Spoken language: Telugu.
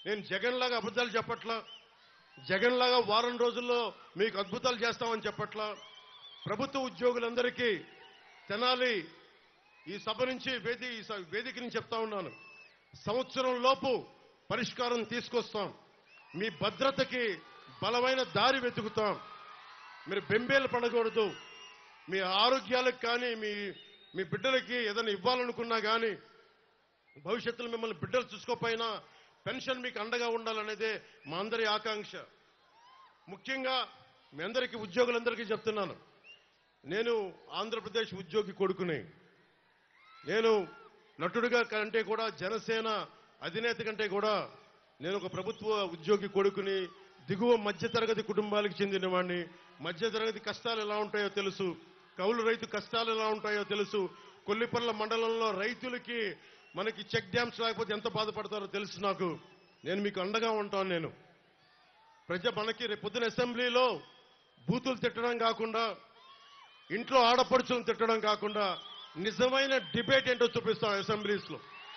నేను జగన్ లాగా అబద్ధాలు చెప్పట్లా జగన్ లాగా వారం రోజుల్లో మీకు అద్భుతాలు చేస్తామని చెప్పట్లా ప్రభుత్వ ఉద్యోగులందరికీ తెనాలి ఈ సభ నుంచి వేది ఈ స- వేదిక నుంచి చెప్తా ఉన్నాను సంవత్సరం లోపు పరిష్కారం తీసుకొస్తాం మీ భద్రతకి బలమైన దారి వెతుకుతాం మీరు బెంబేలు పడకూడదు మీ ఆరోగ్యాలకు కానీ మీ మీ బిడ్డలకి ఏదైనా ఇవ్వాలనుకున్నా కానీ భవిష్యత్తులో మిమ్మల్ని బిడ్డలు చూసుకోపోయినా పెన్షన్ మీకు అండగా ఉండాలనేదే మా అందరి ఆకాంక్ష ముఖ్యంగా మీ అందరికీ ఉద్యోగులందరికీ చెప్తున్నాను నేను ఆంధ్రప్రదేశ్ ఉద్యోగి కొడుకుని నేను నటుడిగా కంటే కూడా జనసేన అధినేత కంటే కూడా నేను ఒక ప్రభుత్వ ఉద్యోగి కొడుకుని దిగువ మధ్యతరగతి కుటుంబాలకు చెందినవాడిని మధ్యతరగతి కష్టాలు ఎలా ఉంటాయో తెలుసు కౌలు రైతు కష్టాలు ఎలా ఉంటాయో తెలుసు కొల్లిపర్ల మండలంలో రైతులకి మనకి చెక్ డ్యామ్స్ లేకపోతే ఎంత బాధపడతారో తెలుసు నాకు నేను మీకు అండగా ఉంటాను నేను ప్రజ మనకి రేపు పొద్దున అసెంబ్లీలో బూతులు తిట్టడం కాకుండా ఇంట్లో ఆడపడుచులను తిట్టడం కాకుండా నిజమైన డిబేట్ ఏంటో చూపిస్తాం అసెంబ్లీస్ లో